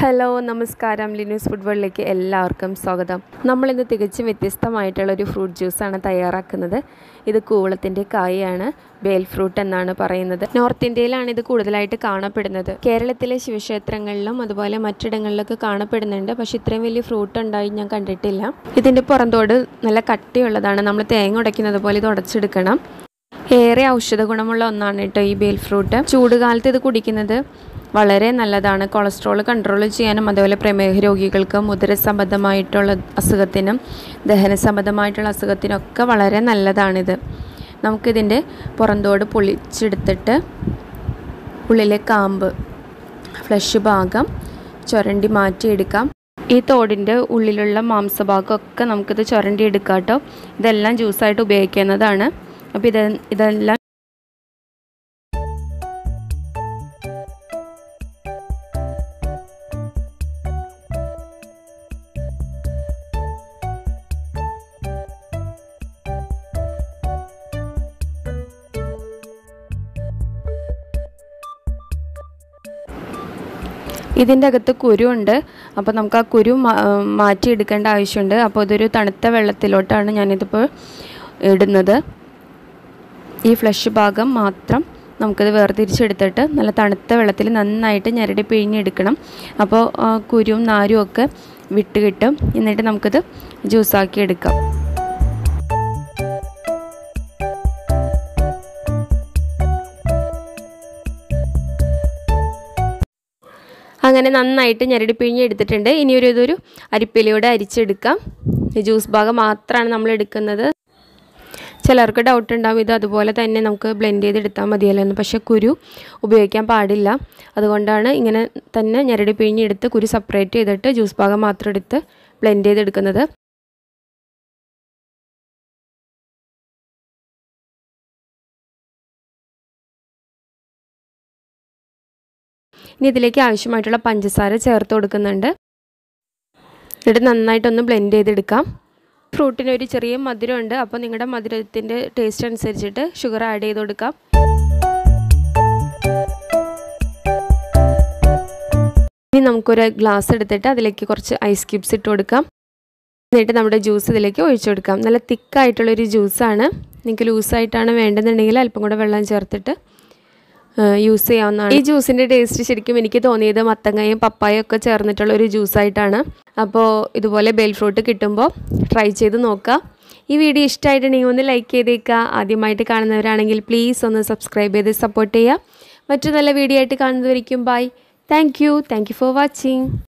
hello നമസ്കാരം Linus food വേൾഡിലേക്ക് എല്ലാവർക്കും സ്വാഗതം നമ്മളിന്ന് തികച്ചും വ്യത്യസ്തമായിട്ടുള്ള ഒരു ഫ്രൂട്ട് ജ്യൂസാണ് തയ്യാറാക്കുന്നത് ഇത് കൂവളത്തിൻ്റെ കായാണ് ബേൽ ഫ്രൂട്ട് എന്നാണ് പറയുന്നത് നോർത്ത് ഇന്ത്യയിലാണ് ഇത് കൂടുതലായിട്ട് കാണപ്പെടുന്നത് കേരളത്തിലെ ശിവക്ഷേത്രങ്ങളിലും അതുപോലെ മറ്റിടങ്ങളിലൊക്കെ കാണപ്പെടുന്നുണ്ട് പക്ഷേ ഇത്രയും വലിയ ഫ്രൂട്ട് ഉണ്ടായി ഞാൻ കണ്ടിട്ടില്ല ഇതിൻ്റെ പുറന്തോട് നല്ല കട്ടിയുള്ളതാണ് നമ്മൾ തേങ്ങ ഉടയ്ക്കുന്നത് പോലെ ഇത് ഉടച്ചെടുക്കണം ഏറെ ഔഷധ ഗുണമുള്ള ഒന്നാണ് കേട്ടോ ഈ ബേൽ ഫ്രൂട്ട് ചൂടുകാലത്ത് ഇത് കുടിക്കുന്നത് വളരെ നല്ലതാണ് കൊളസ്ട്രോൾ കൺട്രോൾ ചെയ്യാനും അതുപോലെ പ്രമേഹ രോഗികൾക്ക് മുതിര സംബന്ധമായിട്ടുള്ള അസുഖത്തിനും ദഹന സംബന്ധമായിട്ടുള്ള അസുഖത്തിനൊക്കെ വളരെ നല്ലതാണിത് നമുക്കിതിൻ്റെ പുറന്തോട് പൊളിച്ചെടുത്തിട്ട് ഉള്ളിലെ കാമ്പ് ഫ്ലഷ് ഭാഗം ചുരണ്ടി മാറ്റിയെടുക്കാം ഈ തോടിൻ്റെ ഉള്ളിലുള്ള മാംസഭാഗമൊക്കെ നമുക്കിത് ചുരണ്ടി എടുക്കാം കേട്ടോ ഇതെല്ലാം ജ്യൂസായിട്ട് ഉപയോഗിക്കുന്നതാണ് അപ്പോൾ ഇത് ഇതെല്ലാം ഇതിൻ്റെ അകത്ത് കുരുണ്ട് അപ്പോൾ നമുക്ക് ആ കുരു മാറ്റിയെടുക്കേണ്ട ആവശ്യമുണ്ട് അപ്പോൾ ഇതൊരു തണുത്ത വെള്ളത്തിലോട്ടാണ് ഞാനിതിപ്പോൾ ഇടുന്നത് ഈ ഫ്ലഷ് ഭാഗം മാത്രം നമുക്കത് വേർതിരിച്ചെടുത്തിട്ട് നല്ല തണുത്ത വെള്ളത്തിൽ നന്നായിട്ട് ഞെരടി പിഴിഞ്ഞെടുക്കണം അപ്പോൾ കുരുവും നാരും ഒക്കെ വിട്ട് കിട്ടും എന്നിട്ട് നമുക്കിത് ജ്യൂസാക്കി എടുക്കാം അങ്ങനെ നന്നായിട്ട് ഞെരടി പിഴിഞ്ഞ് എടുത്തിട്ടുണ്ട് ഇനി ഒരു ഇതൊരു അരിപ്പിലൂടെ അരിച്ചെടുക്കാം ജ്യൂസ് ഭാഗം മാത്രമാണ് നമ്മൾ എടുക്കുന്നത് ചിലർക്ക് ഡൗട്ട് ഉണ്ടാവും ഇത് അതുപോലെ തന്നെ നമുക്ക് ബ്ലെൻഡ് ചെയ്തെടുത്താൽ മതിയല്ലോ എന്ന് പക്ഷേ കുരു ഉപയോഗിക്കാൻ പാടില്ല അതുകൊണ്ടാണ് ഇങ്ങനെ തന്നെ ഞെരടി പിഴിഞ്ഞെടുത്ത് കുരു സെപ്പറേറ്റ് ചെയ്തിട്ട് ജ്യൂസ് ഭാഗം മാത്രം എടുത്ത് ബ്ലെൻഡ് ചെയ്തെടുക്കുന്നത് ഇനി ഇതിലേക്ക് ആവശ്യമായിട്ടുള്ള പഞ്ചസാര ചേർത്ത് കൊടുക്കുന്നുണ്ട് എന്നിട്ട് നന്നായിട്ടൊന്ന് ബ്ലെൻഡ് ചെയ്തെടുക്കാം ഫ്രൂട്ടിന് ഒരു ചെറിയ മധുരമുണ്ട് അപ്പോൾ നിങ്ങളുടെ മധുരത്തിൻ്റെ ടേസ്റ്റ് അനുസരിച്ചിട്ട് ഷുഗർ ആഡ് ചെയ്ത് കൊടുക്കാം ഇനി നമുക്കൊരു ഗ്ലാസ് എടുത്തിട്ട് അതിലേക്ക് കുറച്ച് ഐസ് ക്യൂബ്സ് ഇട്ട് കൊടുക്കാം എന്നിട്ട് നമ്മുടെ ജ്യൂസ് ഇതിലേക്ക് ഒഴിച്ചു കൊടുക്കാം നല്ല തിക്കായിട്ടുള്ളൊരു ജ്യൂസാണ് നിങ്ങൾക്ക് ലൂസായിട്ടാണ് വേണ്ടതെന്നുണ്ടെങ്കിൽ അല്പം കൂടെ വെള്ളം ചേർത്തിട്ട് യൂസ് ചെയ്യാവുന്നതാണ് ഈ ജ്യൂസിൻ്റെ ടേസ്റ്റ് ശരിക്കും എനിക്ക് തോന്നിയത് മത്തങ്ങയും പപ്പായും ഒക്കെ ചേർന്നിട്ടുള്ള ഒരു ജ്യൂസായിട്ടാണ് അപ്പോൾ ഇതുപോലെ ബെൽ ഫ്രൂട്ട് കിട്ടുമ്പോൾ ട്രൈ ചെയ്ത് നോക്കുക ഈ വീഡിയോ ഇഷ്ടമായിട്ടുണ്ടെങ്കിൽ ഒന്ന് ലൈക്ക് ചെയ്തേക്കുക ആദ്യമായിട്ട് കാണുന്നവരാണെങ്കിൽ പ്ലീസ് ഒന്ന് സബ്സ്ക്രൈബ് ചെയ്ത് സപ്പോർട്ട് ചെയ്യുക മറ്റു നല്ല വീഡിയോ ആയിട്ട് കാണുന്നവരിക്കും bye thank you thank you for watching